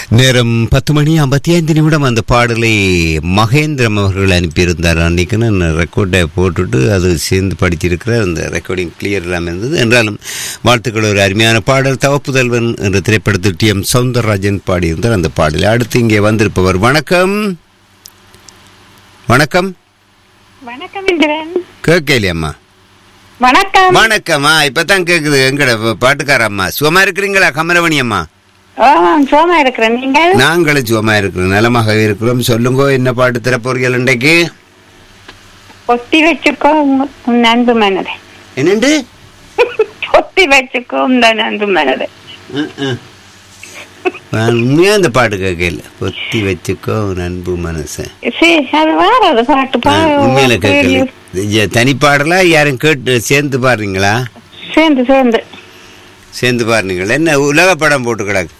நேரம் பத்து மணி ஐம்பத்தி ஐந்து நிமிடம் அந்த பாடலை மகேந்திரம் அவர்கள் அனுப்பியிருந்தார் அன்றைக்கு நான் ரெக்கார்டை போட்டுட்டு அது சேர்ந்து படிச்சிருக்கிற அந்த ரெக்கார்டிங் கிளியர் இல்லாமல் இருந்தது என்றாலும் வாழ்த்துக்கள் ஒரு அருமையான பாடல் தவப்புதல்வன் என்ற திரைப்படத்தில் டி எம் சவுந்தரராஜன் பாடியிருந்தார் அந்த பாடலை அடுத்து இங்கே வந்திருப்பவர் வணக்கம் வணக்கம் வணக்கம் இந்திரன் கேட்கலையம்மா வணக்கம் வணக்கம்மா இப்பதான் கேக்குது எங்கட பாட்டுக்கார அம்மா சுகமா இருக்கிறீங்களா கமலவணி அம்மா ஆ, சோமா இருக்கிறேன் நீங்கள் நாங்களும் சுகமா இருக்கிறோம் நலமாக இருக்கிறோம் சொல்லுங்க என்ன பாட்டு திறப்போறீர்கள் இன்றைக்கு ஒத்தி வச்சுக்கோ உங்க- உன் அன்பு மனதை என்னண்டு ஒத்தி வச்சுக்கோ உந்த அன்பு மனதை ம், ம். நான் உண்மையா அந்த பாட்டு கேட்கல பொத்தி வச்சுக்கோ உன் அன்பு மனசை சரி அது வாரது பாட்டு பா நான் உண்மையில கேட்கல இது தனிப்பாடலா யாரும் கேட்டு சேர்ந்து பாடுறீங்களா சேர்ந்து சேர்ந்து சேர்ந்து பாடுறீங்களா என்ன உலக படம் போட்டு கிடக்கு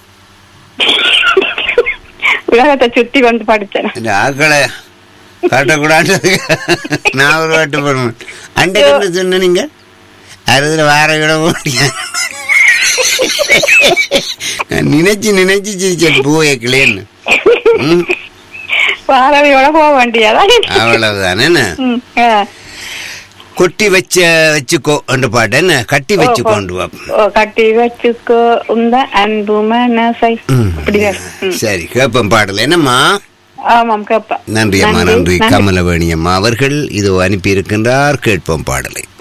உலகத்தை சுத்தி கொண்டு படிச்சேன் இந்த ஆக்களை காட்டக்கூடாது நான் ஒரு வாட்டு போடுவேன் அண்டைக்கு என்ன சொன்ன நீங்க அறுதில் வார விட முடியாது நான் நினைச்சு நினைச்சு சிரிச்சேன் பூவைக்கலேன்னு ம் வாரவையோட போக வேண்டியதா அவ்வளவுதானே என்ன ம், ஆ. கொட்டி வச்ச வச்சுக்கோ அந்த பாட்டு என்ன கட்டி வச்சுக்கோண்டு வா ஓ கட்டி வச்சுக்கோ உந்த அன்பு மனசை ம். அப்படிதான் ம். சரி கேப்பம் பாடல் என்னம்மா ஆமாம் கேப்பா நன்றி அம்மா நன்றி கமலவேணி அம்மா அவர்கள் இதோ அனுப்பி இருக்கின்றார் கேட்போம் பாடலை